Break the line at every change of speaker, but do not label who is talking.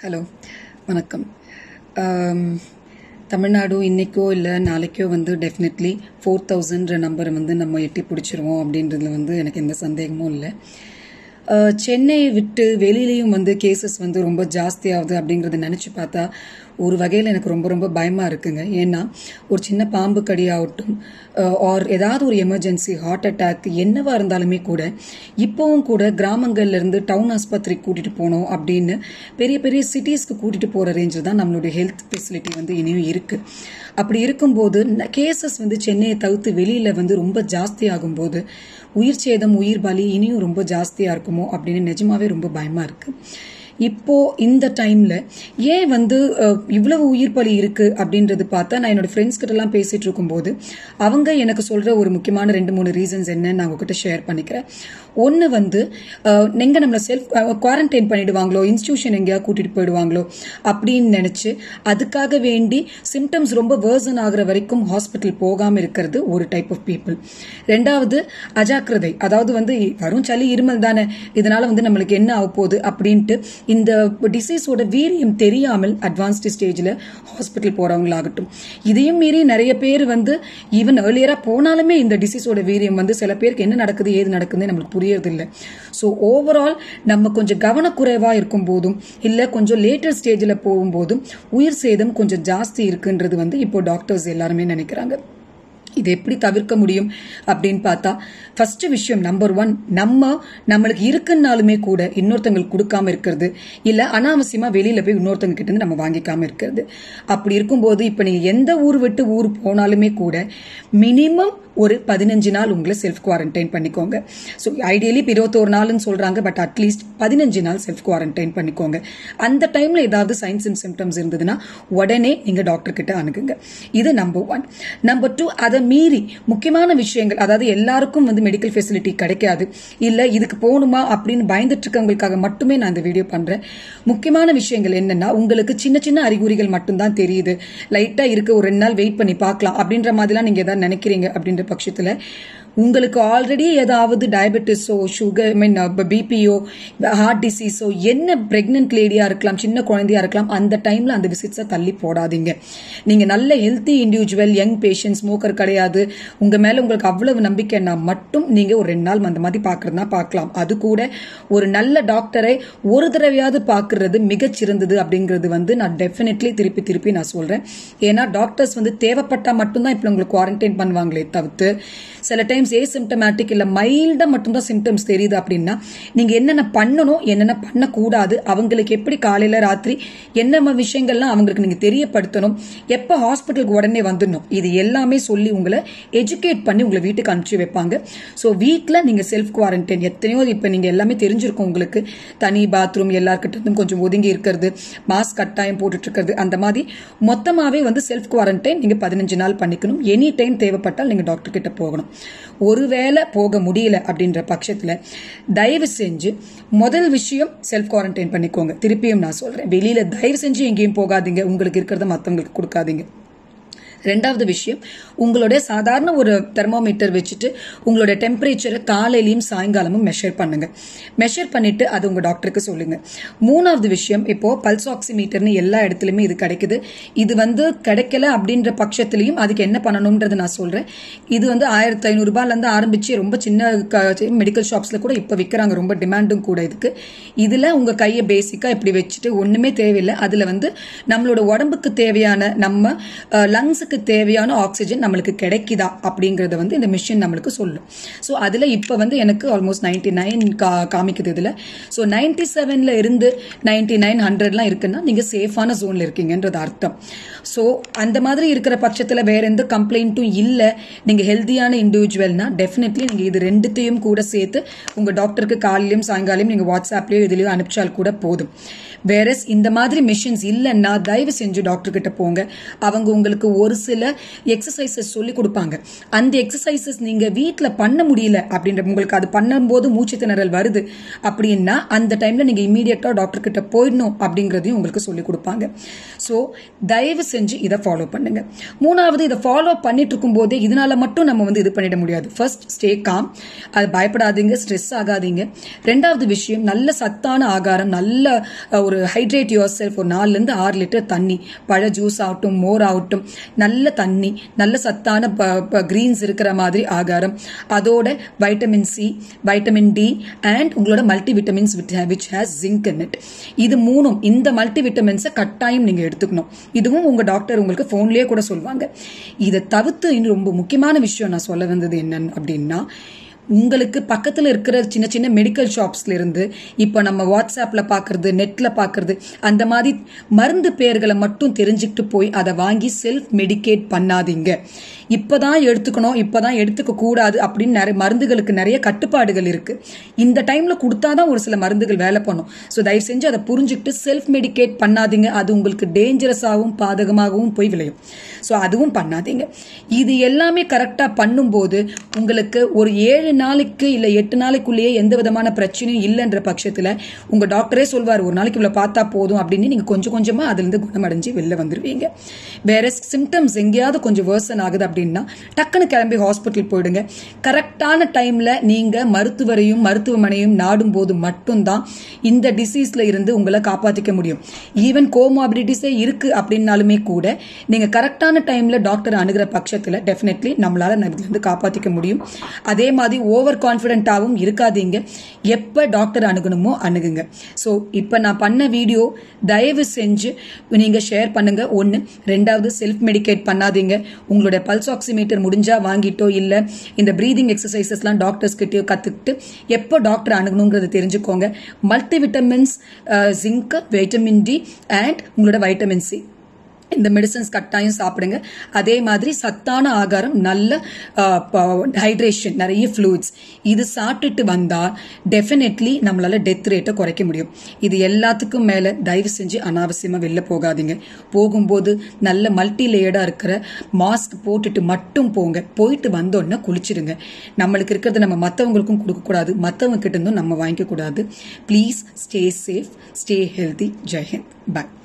hello வணக்கம் ஆம், தமிழ்நாடு இன்னைக்கோ இல்லை நாளைக்கோ வந்து டெஃபினெட்லி ஃபோர் தௌசண்ட்ற நம்பரை வந்து நம்ம எட்டி பிடிச்சிருவோம் அப்படின்றதுல வந்து எனக்கு எந்த சந்தேகமும் இல்லை அஹ், சென்னையை விட்டு வெளியிலையும் வந்து கேசஸ் வந்து ரொம்ப ஜாஸ்தியாகுது அப்படிங்கறத நினச்சி பார்த்தா ஒரு வகையில் எனக்கு ரொம்ப ரொம்ப பயமாக இருக்குங்க ஏன்னா ஒரு சின்ன பாம்பு கடி ஆகட்டும் ஆர் ஏதாவது ஒரு எமர்ஜென்சி ஹார்ட் அட்டாக் என்னவா இருந்தாலுமே கூட இப்போவும் கூட கிராமங்கள்ல இருந்து டவுன் ஆஸ்பத்திரிக்கு கூட்டிட்டு போனோம் அப்படின்னு பெரிய பெரிய சிட்டிஸ்க்கு கூட்டிட்டு போற ரேஞ்சில் தான் நம்மளுடைய ஹெல்த் ஃபெசிலிட்டி வந்து இனியும் இருக்கு அப்படி இருக்கும்போது கேசஸ் வந்து சென்னையை தவிர்த்து வெளியில வந்து ரொம்ப ஜாஸ்தி ஆகும்போது உயிர் சேதம் உயிர் பலி இனியும் ரொம்ப ஜாஸ்தியா இருக்குமோ அப்படின்னு நிஜமாவே ரொம்ப பயமா இருக்கு இப்போ இந்த டைம்ல ஏன் வந்து அஹ், இவ்வளவு உயிர் பலி இருக்கு அப்படின்றது பார்த்தா நான் என்னோட ஃப்ரெண்ட்ஸ் கிட்ட எல்லாம் பேசிட்டு இருக்கும்போது அவங்க எனக்கு சொல்ற ஒரு முக்கியமான ரெண்டு மூணு ரீசன்ஸ் என்னன்னு நான் உங்ககிட்ட ஷேர் பண்ணிக்கிறேன் ஒன்னு வந்து அஹ், எங்க நம்மள செல்ஃப் குவாரண்டைன் பண்ணிடுவாங்களோ இன்ஸ்டிடியூஷன் எங்கேயா கூட்டிட்டு போயிடுவாங்களோ அப்படின்னு நினைச்சு அதுக்காக வேண்டி சிம்டம்ஸ் ரொம்ப வேர்சன் ஆகுற வரைக்கும் ஹாஸ்பிட்டல் போகாம இருக்கிறது ஒரு டைப் ஆஃப் பீப்புள் ரெண்டாவது அஜாக்கிரதை அதாவது வந்து வரும் சளி இருமல் தானே இதனால வந்து நம்மளுக்கு என்ன ஆக போகுது அப்படின்ட்டு இந்த டிசீஸோட வீரியம் தெரியாமல் அட்வான்ஸ்டு ஸ்டேஜில் ஹாஸ்பிட்டல் போறவங்களாகட்டும் இதையும் மீறி நிறைய பேர் வந்து ஈவன் ஏர்லியரா போனாலுமே இந்த டிசீஸோட வீரியம் வந்து சில பேருக்கு என்ன நடக்குது ஏது நடக்குதுன்னு நம்மளுக்கு புரியறது இல்லை ஸோ ஓவரால் நம்ம கொஞ்சம் கவனக்குறைவா இருக்கும் போதும் இல்ல கொஞ்சம் லேட்டர் ஸ்டேஜில் போகும்போதும் உயிர் சேதம் கொஞ்சம் ஜாஸ்தி இருக்குன்றது வந்து இப்போ டாக்டர்ஸ் எல்லாருமே நினைக்கிறாங்க இது எப்படி தவிர்க்க முடியும் அப்படின்னு பார்த்தா ஃபர்ஸ்ட் விஷயம் நம்பர் ஒன் நம்ம நம்மளுக்கு இருக்குன்னாலுமே கூட இன்னொருத்தங்களுக்கு கொடுக்காம இருக்கிறது இல்ல அனாவசியமா வெளியில போய் இன்னொருத்தங்க கிட்ட இருந்து நம்ம வாங்கிக்காம இருக்கிறது அப்படி இருக்கும்போது இப்ப நீங்க எந்த ஊர் விட்டு ஊர் போனாலுமே கூட மினிமம் ஒரு பதினஞ்சு நாள் உங்களை செல்ஃப் குவாரண்டைன் பண்ணிக்கோங்க ஸோ ஐடியலி இப்போ இருபத்தோரு நாள்னு சொல்றாங்க பட் அட்லீஸ்ட் பதினஞ்சு நாள் செல்ஃப் குவாரண்டைன் பண்ணிக்கோங்க அந்த டைம்ல ஏதாவது சைன்ஸ் அண்ட் சிம்டம்ஸ் இருந்ததுன்னா உடனே நீங்க டாக்டர் கிட்ட அணுகுங்க இது நம்பர் ஒன் நம்பர் டூ அதை மீறி முக்கியமான விஷயங்கள் அதாவது எல்லாருக்கும் வந்து மெடிக்கல் ஃபெசிலிட்டி கிடைக்காது இல்ல இதுக்கு போகணுமா அப்படின்னு பயந்துட்டு இருக்கவங்களுக்காக மட்டுமே நான் இந்த வீடியோ பண்றேன் முக்கியமான விஷயங்கள் என்னன்னா உங்களுக்கு சின்ன சின்ன அறிகுறிகள் மட்டும்தான் தெரியுது லைட்டா இருக்கு ஒரு ரெண்டு நாள் வெயிட் பண்ணி பார்க்கலாம் அப்படின்ற மாதிரிலாம் நீங்க ஏதாவது நினைக்கிறீங்க அப்படின்ற பட்சத்துல உங்களுக்கு ஆல்ரெடி ஏதாவது டயபெட்டிஸோ சுகர் ஐ மீன் பிபிஓ ஹார்ட் டிசீஸோ என்ன பிரெக்னென்ட் லேடியா இருக்கலாம் சின்ன குழந்தையா இருக்கலாம் அந்த டைம்ல அந்த விசிட்ஸை தள்ளி போடாதீங்க நீங்க நல்ல healthy individual young patient smoker கிடையாது உங்க மேல உங்களுக்கு அவ்வளவு நம்பிக்கைன்னா மட்டும் நீங்க ஒரு ரெண்டு நாள் அந்த மாதிரி பாக்குறதுனா பார்க்கலாம் அது கூட ஒரு நல்ல டாக்டரை ஒரு தடவையாவது பாக்குறது மிகச்சிறந்தது அப்படிங்கிறது வந்து நான் டெஃபினெட்லி திருப்பி திருப்பி நான் சொல்றேன் ஏன்னா டாக்டர்ஸ் வந்து தேவைப்பட்டா மட்டும்தான் இப்ப உங்களுக்கு குவாரண்டைன் பண்ணுவாங்களே தவிர்த்து சில டைம்ஸ் ஏ சிம்டமேட்டிக் இல்ல மைல்டா மட்டும்தான் சிம்டம்ஸ் தெரியுது அப்படின்னா நீங்க என்னென்ன பண்ணணும் என்னென்ன பண்ணக்கூடாது அவங்களுக்கு எப்படி காலையில ராத்திரி என்ன விஷயங்கள்லாம் அவங்களுக்கு நீங்க தெரியப்படுத்தணும் எப்ப ஹாஸ்பிட்டலுக்கு உடனே வந்துடணும் இது எல்லாமே சொல்லி உங்களை எஜுகேட் பண்ணி உங்களை வீட்டுக்கு அனுப்பிச்சு வைப்பாங்க ஸோ வீட்டில் நீங்க செல்ஃப் குவாரண்டைன் எத்தனையோ இப்போ நீங்க எல்லாமே தெரிஞ்சிருக்கும் உங்களுக்கு தனி பாத்ரூம் எல்லார்கிட்ட இருந்தும் கொஞ்சம் ஒதுங்கி இருக்கிறது மாஸ்க் கட்டாயம் போட்டுட்டு இருக்கிறது அந்த மாதிரி மொத்தமாவே வந்து செல்ஃப் குவாரண்டைன் நீங்க பதினஞ்சு நாள் பண்ணிக்கணும் எனி டைம் தேவைப்பட்டால் நீங்க டாக்டர் கிட்ட போகணும் ஒருவேளை போக முடியல அப்படின்ற பட்சத்துல தயவு செஞ்சு முதல் விஷயம் செல்ஃப் குவாரண்டைன் பண்ணிக்கோங்க திருப்பியும் நான் சொல்றேன் வெளியில தயவு செஞ்சு எங்கேயும் போகாதீங்க உங்களுக்கு இருக்கிறத மத்தவங்களுக்கு கொடுக்காதீங்க ரெண்டாவது விஷயம் உங்களுடைய சாதாரண ஒரு தெர்மோமீட்டர் வச்சுட்டு உங்களோட டெம்பரேச்சரை காலையிலயும் சாயங்காலமும் மெஷர் பண்ணுங்க மெஷர் பண்ணிட்டு அது உங்க டாக்டருக்கு சொல்லுங்க மூணாவது விஷயம் இப்போ பல்ஸ் ஆக்சிமீட்டர்னு எல்லா இடத்துலயுமே இது கிடைக்குது இது வந்து கிடைக்கல அப்படின்ற பட்சத்திலையும் அதுக்கு என்ன பண்ணணும்ன்றது நான் சொல்றேன் இது வந்து ஆயிரத்தி ஐநூறு ரூபாயில இருந்து ஆரம்பிச்சு ரொம்ப சின்ன மெடிக்கல் ஷாப்ஸ்ல கூட இப்ப விற்கிறாங்க ரொம்ப டிமாண்டும் கூட இதுக்கு இதுல உங்க கையை பேசிக்கா இப்படி வச்சுட்டு ஒண்ணுமே தேவையில்லை அதுல வந்து நம்மளோட உடம்புக்கு தேவையான நம்ம லங்ஸுக்கு தேவையான ஆக்சிஜன் நம்மளுக்கு கிடைக்குதா அப்படிங்கறத வந்து இந்த மிஷின் நம்மளுக்கு சொல்லும் ஸோ அதுல இப்ப வந்து எனக்கு ஆல்மோஸ்ட் நைன்டி நைன் காமிக்குது இதுல ஸோ நைன்டி செவன்ல இருந்து நைன்டி நைன் ஹண்ட்ரட்லாம் இருக்குன்னா நீங்க சேஃபான ஜோன்ல இருக்கீங்கன்றது அர்த்தம் ஸோ அந்த மாதிரி இருக்கிற பட்சத்துல வேற எந்த கம்ப்ளைண்ட்டும் இல்ல நீங்க ஹெல்த்தியான இண்டிவிஜுவல்னா டெஃபினெட்லி நீங்க இது ரெண்டுத்தையும் கூட சேர்த்து உங்க டாக்டருக்கு காலையிலும் சாயங்காலையும் நீங்க வாட்ஸ்அப்லயோ இதுலயோ அனுப்பிச்சால் கூட போதும் வேறஸ் இந்த மாதிரி மிஷின்ஸ் இல்லைன்னா தயவு செஞ்சு டாக்டர் கிட்ட போங்க அவங்க உங்களுக்கு ஒரு சில எக்ஸசைசஸ் சொல்லி கொடுப்பாங்க அந்த எக்ஸசைசஸ் நீங்க வீட்ல பண்ண முடியல அப்படின்ற உங்களுக்கு அது பண்ணும்போது மூச்சு திணறல் வருது அப்படின்னா அந்த டைம்ல நீங்க இமீடியட்டா டாக்டர் கிட்ட போயிடணும் அப்படிங்கறதையும் உங்களுக்கு சொல்லி கொடுப்பாங்க ஸோ தயவு செஞ்சு இதை ஃபாலோ பண்ணுங்க மூணாவது இதை ஃபாலோ பண்ணிட்டு இருக்கும் போதே இதனால மட்டும் நம்ம வந்து இது பண்ணிட முடியாது ஃபர்ஸ்ட் ஸ்டே காம் அது பயப்படாதீங்க ஸ்ட்ரெஸ் ஆகாதீங்க ரெண்டாவது விஷயம் நல்ல சத்தான ஆகாரம் நல்ல அஹ், ஒரு ஹைட்ரேட் யுவர் செல்ஃப் ஒரு நாலுல இருந்து ஆறு லிட்டர் தண்ணி பழ ஜூஸ் ஆகட்டும் மோர் ஆகட்டும் நல்ல தண்ணி நல்ல சத்தான கிரீன்ஸ் இருக்கிற மாதிரி ஆகாரம் அதோட vitamin C vitamin D and உங்களோட multi vitamins which has zinc in it இது மூணும் இந்த மல்டி விட்டமின்ஸை கட்டாயம் நீங்க எடுத்துக்கணும் இதுவும் உங்க டாக்டர் உங்களுக்கு போன்லயே கூட சொல்லுவாங்க இதை தவிர்த்து இன்னும் ரொம்ப முக்கியமான விஷயம் நான் சொல்ல வந்தது என்னன்னு அப்படின்னா உங்களுக்கு பக்கத்துல இருக்கிற சின்ன சின்ன மெடிக்கல் ஷாப்ஸ்ல இருந்து இப்போ நம்ம வாட்ஸ்அப்ல பாக்குறது நெட்ல பாக்குறது அந்த மாதிரி மருந்து பெயர்களை மட்டும் தெரிஞ்சுக்கிட்டு போய் அதை வாங்கி செல்ஃப் மெடிகேட் பண்ணாதீங்க இப்பதான் எடுத்துக்கணும் இப்பதான் எடுத்துக்க கூடாது அப்படின்னு நிறைய மருந்துகளுக்கு நிறைய கட்டுப்பாடுகள் இருக்கு இந்த டைம்ல கொடுத்தாதான் ஒரு சில மருந்துகள் வேலை பண்ணும் ஸோ தயவு செஞ்சு அதை புரிஞ்சுக்கிட்டு செல்ஃப் மெடிகேட் பண்ணாதீங்க அது உங்களுக்கு டேஞ்சரஸாகவும் பாதகமாகவும் போய் விளையும் ஸோ அதுவும் பண்ணாதீங்க இது எல்லாமே கரெக்டாக பண்ணும்போது உங்களுக்கு ஒரு ஏழு நாளைக்கு இல்லை எட்டு நாளைக்குள்ளேயே எந்த விதமான பிரச்சனையும் இல்லைன்ற பட்சத்தில் உங்கள் டாக்டரே சொல்வார் ஒரு நாளைக்கு இவ்வளோ பார்த்தா போதும் அப்படின்னு நீங்கள் கொஞ்சம் கொஞ்சமாக அதுலேருந்து குணமடைஞ்சு வெளில வந்துடுவீங்க வேற சிம்டம்ஸ் எங்கேயாவது கொஞ்சம் வேர்சன் ஆகுது அப்படின்னா டக்குன்னு கிளம்பி ஹாஸ்பிட்டல் போயிடுங்க கரெக்டான டைமில் நீங்கள் மருத்துவரையும் மருத்துவமனையும் நாடும் போது மட்டும்தான் இந்த டிசீஸில் இருந்து உங்களை காப்பாற்றிக்க முடியும் ஈவன் கோமாபிலிட்டிஸே இருக்கு அப்படின்னாலுமே கூட நீங்கள் கரெக்டான டைமில் டாக்டர் அணுகிற பட்சத்தில் டெஃபினெட்லி நம்மளால இருந்து காப்பாற்றிக்க முடியும் அதே மாதிரி ஓவர் கான்ஃபிடென்ட்டாகவும் இருக்காதீங்க எப்போ டாக்டர் அணுகணுமோ அணுகுங்க ஸோ இப்போ நான் பண்ண வீடியோ தயவு செஞ்சு நீங்கள் ஷேர் பண்ணுங்க ஒன்று ரெண்டாவது செல்ஃப் மெடிகேட் பண்ணாதீங்க உங்களோட பல்ஸ் ஆக்சிமீட்டர் முடிஞ்சா வாங்கிட்டோ இல்லை இந்த ப்ரீதிங் எக்ஸசைசஸ்லாம் டாக்டர்ஸ் கிட்டயோ கற்றுக்கிட்டு எப்போ டாக்டர் அணுகணுங்கிறத தெரிஞ்சுக்கோங்க multi vitamins zinc vitamin D and உங்களோட வைட்டமின் சி இந்த மெடிசன்ஸ் கட்டாயம் சாப்பிடுங்க அதே மாதிரி சத்தான ஆகாரம் நல்ல ஹைட்ரேஷன் நிறைய ஃப்ளூயிட்ஸ் இது சாப்பிட்டுட்டு வந்தால் டெஃபினெட்லி நம்மளால டெத் ரேட்டை குறைக்க முடியும் இது எல்லாத்துக்கும் மேலே தயவு செஞ்சு அனாவசியமாக வெளில போகாதீங்க போகும்போது நல்ல மல்டி லேயர்டாக இருக்கிற மாஸ்க் போட்டுட்டு மட்டும் போங்க போயிட்டு வந்தோடனே குளிச்சிடுங்க நம்மளுக்கு இருக்கிறத நம்ம மற்றவங்களுக்கும் கொடுக்கக்கூடாது மற்றவங்க கிட்ட இருந்தும் நம்ம வாங்கிக்க கூடாது please stay safe stay healthy Jai Hind by